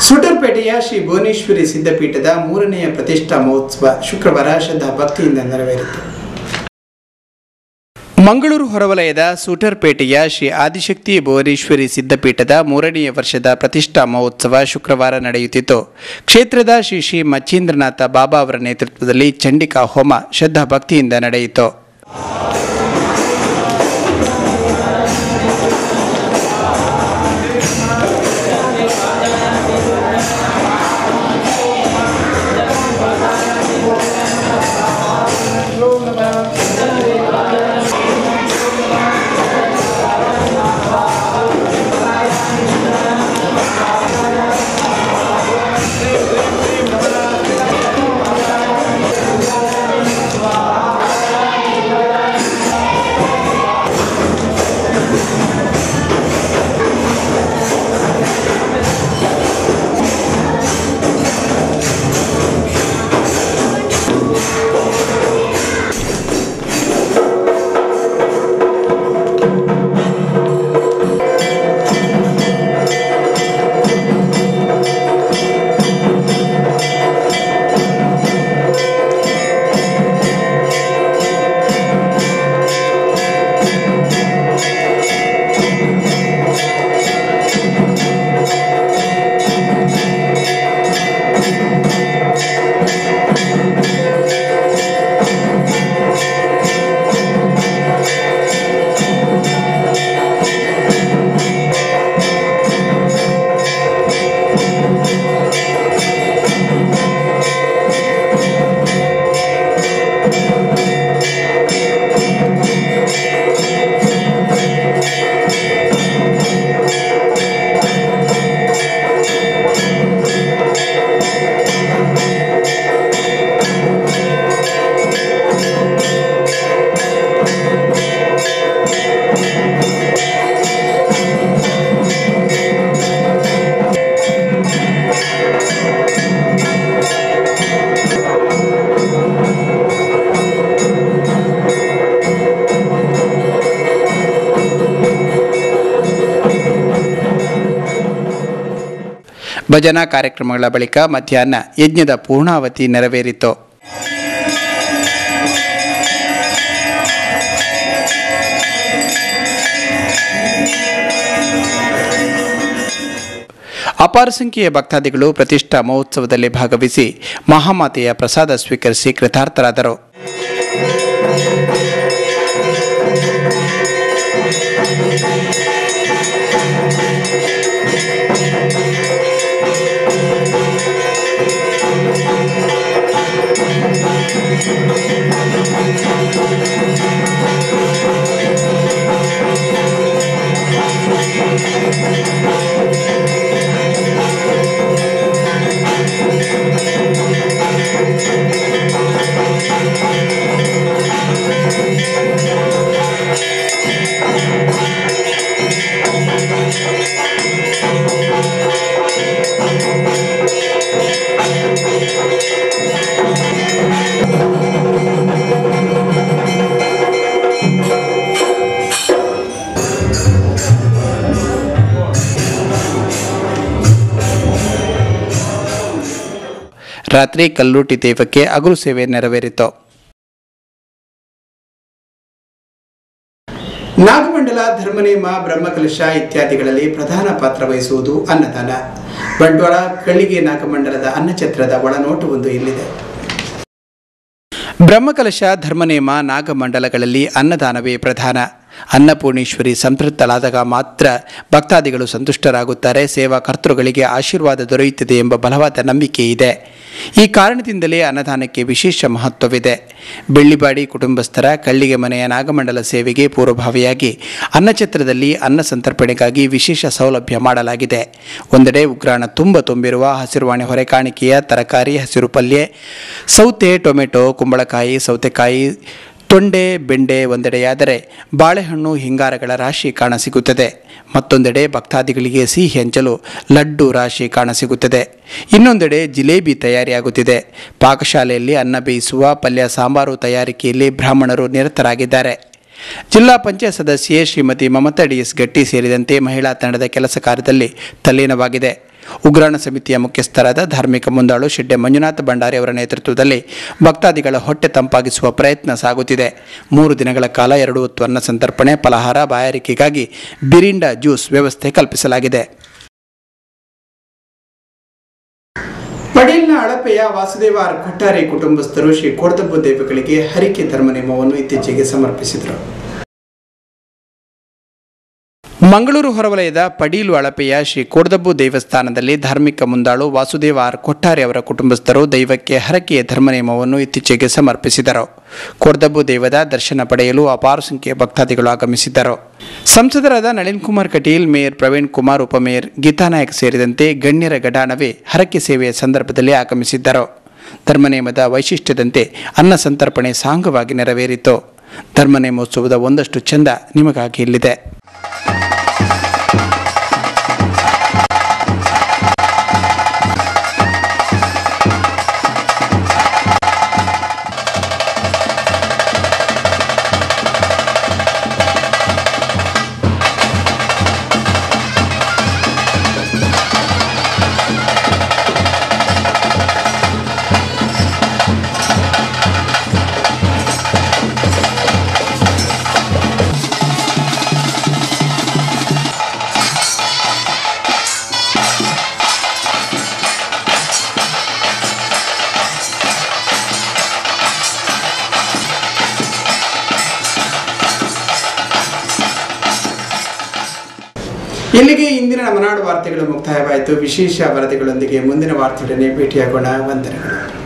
ಸುಟರ್ಪೇಟೆಯ ಶ್ರೀ ಭುವನೇಶ್ವರಿ ಸಿದ್ಧಪೀಠದ ಮೂರನೆಯ ಪ್ರತಿಷ್ಠಾ ಮಹೋತ್ಸವ ಶುಕ್ರವಾರ ಶ್ರದ್ಧಾ ಭಕ್ತಿಯಿಂದ ನೆರವೇರಿತು ಮಂಗಳೂರು ಹೊರವಲಯದ ಸೂಟರ್ಪೇಟೆಯ ಶ್ರೀ ಆದಿಶಕ್ತಿ ಭುವನೇಶ್ವರಿ ಸಿದ್ಧಪೀಠದ ಮೂರನೆಯ ವರ್ಷದ ಪ್ರತಿಷ್ಠಾ ಮಹೋತ್ಸವ ಶುಕ್ರವಾರ ನಡೆಯುತ್ತಿತ್ತು ಕ್ಷೇತ್ರದ ಶ್ರೀ ಶ್ರೀ ಮಚ್ಚೀಂದ್ರನಾಥ ಬಾಬಾ ಅವರ ನೇತೃತ್ವದಲ್ಲಿ ಚಂಡಿಕಾ ಹೋಮ ಶ್ರದ್ಧಾ ಭಕ್ತಿಯಿಂದ ನಡೆಯಿತು ಭಜನಾ ಕಾರ್ಯಕ್ರಮಗಳ ಬಳಿಕ ಮಧ್ಯಾಹ್ನ ಯಜ್ಞದ ಪೂರ್ಣಾವತಿ ನೆರವೇರಿತು ಅಪಾರ ಸಂಖ್ಯೆಯ ಭಕ್ತಾದಿಗಳು ಪ್ರತಿಷ್ಠಾ ಮಹೋತ್ಸವದಲ್ಲಿ ಭಾಗವಹಿಸಿ ಮಹಾಮಾತೆಯ ಪ್ರಸಾದ ಸ್ವೀಕರಿಸಿ ಕೃತಾರ್ಥರಾದರು ರಾತ್ರಿ ಕಲ್ಲೂಟಿ ದೇವಕ್ಕೆ ಅಗುರು ಸೇವೆ ನೆರವೇರಿತು ನಾಗಮಂಡಲ ಧರ್ಮನೇಮ ಬ್ರಹ್ಮಕಲಶ ಇತ್ಯಾದಿಗಳಲ್ಲಿ ಪ್ರಧಾನ ಪಾತ್ರ ವಹಿಸುವುದು ಅನ್ನದಾನ ಬಂಟ್ವಾಳ ಕಳ್ಳಿಗೆ ನಾಗಮಂಡಲದ ಅನ್ನಛತ್ರದ ಒಳನೋಟವೊಂದು ಇಲ್ಲಿದೆ ಬ್ರಹ್ಮಕಲಶ ಧರ್ಮನೇಮ ನಾಗಮಂಡಲಗಳಲ್ಲಿ ಅನ್ನದಾನವೇ ಪ್ರಧಾನ ಅನ್ನಪೂರ್ಣೇಶ್ವರಿ ಸಂತೃಪ್ತಳಾದಾಗ ಮಾತ್ರ ಭಕ್ತಾದಿಗಳು ಸಂತುಷ್ಟರಾಗುತ್ತಾರೆ ಸೇವಾ ಕರ್ತೃಗಳಿಗೆ ಆಶೀರ್ವಾದ ದೊರೆಯುತ್ತದೆ ಎಂಬ ಬಲವಾದ ನಂಬಿಕೆ ಇದೆ ಈ ಕಾರಣದಿಂದಲೇ ಅನ್ನದಾನಕ್ಕೆ ವಿಶೇಷ ಮಹತ್ವವಿದೆ ಬೆಳ್ಳಿಬಾಡಿ ಕುಟುಂಬಸ್ಥರ ಕಳ್ಳಿಗೆ ಮನೆಯ ನಾಗಮಂಡಲ ಸೇವೆಗೆ ಪೂರ್ವಭಾವಿಯಾಗಿ ಅನ್ನಛತ್ರದಲ್ಲಿ ಅನ್ನ ಸಂತರ್ಪಣೆಗಾಗಿ ವಿಶೇಷ ಸೌಲಭ್ಯ ಮಾಡಲಾಗಿದೆ ಒಂದೆಡೆ ಉಗ್ರಾಣ ತುಂಬ ತುಂಬಿರುವ ಹಸಿರುವಾಣಿ ಹೊರೆಕಾಣಿಕೆಯ ತರಕಾರಿ ಹಸಿರು ಪಲ್ಯ ಸೌತೆ ಟೊಮೆಟೊ ಕುಂಬಳಕಾಯಿ ಸೌತೆಕಾಯಿ ತೊಂಡೆ ಬೆಂಡೆ ಒಂದೆಡೆಯಾದರೆ ಬಾಳೆಹಣ್ಣು ಹಿಂಗಾರಗಳ ರಾಶಿ ಕಾಣಸಿಗುತ್ತದೆ ಮತ್ತೊಂದೆಡೆ ಭಕ್ತಾದಿಗಳಿಗೆ ಸಿಹಿ ಹಂಚಲು ಲಡ್ಡು ರಾಶಿ ಕಾಣಸಿಗುತ್ತದೆ ಇನ್ನೊಂದೆಡೆ ಜಿಲೇಬಿ ತಯಾರಿಯಾಗುತ್ತಿದೆ ಪಾಕಶಾಲೆಯಲ್ಲಿ ಅನ್ನ ಬೇಯಿಸುವ ಪಲ್ಯ ಸಾಂಬಾರು ತಯಾರಿಕೆಯಲ್ಲಿ ಬ್ರಾಹ್ಮಣರು ನಿರತರಾಗಿದ್ದಾರೆ ಜಿಲ್ಲಾ ಪಂಚಾಯತ್ ಸದಸ್ಯೆ ಶ್ರೀಮತಿ ಮಮತಾ ಡಿ ಎಸ್ ಗಟ್ಟಿ ಸೇರಿದಂತೆ ಮಹಿಳಾ ತಂಡದ ಕೆಲಸ ಕಾರ್ಯದಲ್ಲಿ ತಲ್ಲೀನವಾಗಿದೆ ಉಗ್ರಾಣ ಸಮಿತಿಯ ಮುಖ್ಯಸ್ಥರಾದ ಧಾರ್ಮಿಕ ಮುಂದಾಳು ಶಿಡ್ಡೆ ಮಂಜುನಾಥ ಭಂಡಾರಿ ಅವರ ನೇತೃತ್ವದಲ್ಲಿ ಭಕ್ತಾದಿಗಳ ಹೊಟ್ಟೆ ತಂಪಾಗಿಸುವ ಪ್ರಯತ್ನ ಸಾಗುತ್ತಿದೆ ಮೂರು ದಿನಗಳ ಕಾಲ ಎರಡು ಹೊತ್ತು ಅನ್ನ ಸಂತರ್ಪಣೆ ಫಲಹಾರ ಬಾಯಾರಿಕೆಗಾಗಿ ಬಿರಿಂಡ ಜ್ಯೂಸ್ ವ್ಯವಸ್ಥೆ ಕಲ್ಪಿಸಲಾಗಿದೆ ಪಡೇಲ್ನ ಅಳಪೆಯ ವಾಸುದೇವ ಆರ್ ಕೊಟ್ಟಾರೆ ಕುಟುಂಬಸ್ಥರು ಶ್ರೀ ಕೋಡ್ದಬ್ಬು ದೇವಗಳಿಗೆ ಹರಿಕೆ ಧರ್ಮನೇಮವನ್ನು ಇತ್ತೀಚೆಗೆ ಸಮರ್ಪಿಸಿದರು ಮಂಗಳೂರು ಹೊರವಲಯದ ಪಡೀಲು ಅಳಪೆಯ ಶ್ರೀ ಕೋಡ್ದಬ್ಬು ದೇವಸ್ಥಾನದಲ್ಲಿ ಧಾರ್ಮಿಕ ಮುಂದಾಳು ವಾಸುದೇವ ಆರ್ ಕೊಟ್ಟಾರೆ ಅವರ ಕುಟುಂಬಸ್ಥರು ದೈವಕ್ಕೆ ಹರಕೆಯ ಧರ್ಮನೇಮವನ್ನು ಇತ್ತೀಚೆಗೆ ಸಮರ್ಪಿಸಿದರು ಕೋಡ್ದಬ್ಬು ದೇವದ ದರ್ಶನ ಪಡೆಯಲು ಅಪಾರ ಸಂಖ್ಯೆಯ ಭಕ್ತಾದಿಗಳು ಆಗಮಿಸಿದ್ದರು ಸಂಸದರಾದ ನಳಿನ್ ಕುಮಾರ್ ಕಟೀಲ್ ಮೇಯರ್ ಪ್ರವೀಣ್ ಕುಮಾರ್ ಉಪಮೇಯರ್ ಗೀತಾನಾಯಕ್ ಸೇರಿದಂತೆ ಗಣ್ಯರ ಗಡಾಣವೇ ಹರಕೆ ಸೇವೆಯ ಸಂದರ್ಭದಲ್ಲಿ ಆಗಮಿಸಿದ್ದರು ಧರ್ಮನೇಮದ ವೈಶಿಷ್ಟ್ಯದಂತೆ ಅನ್ನ ಸಂತರ್ಪಣೆ ಸಾಂಗವಾಗಿ ನೆರವೇರಿತು ಧರ್ಮನೇಮೋತ್ಸವದ ಒಂದಷ್ಟು ಚಂದ ನಿಮಗಾಗಿ ಇಲ್ಲಿದೆ ಇಲ್ಲಿಗೆ ಇಂದಿನ ಮನಾಡು ವಾರ್ತೆಗಳು ಮುಕ್ತಾಯವಾಯಿತು ವಿಶೇಷ ವರದಿಗಳೊಂದಿಗೆ ಮುಂದಿನ ವಾರ್ತೆಗಳನ್ನೇ ಭೇಟಿಯಾಗೋಣ ವಂದನೆಗಳು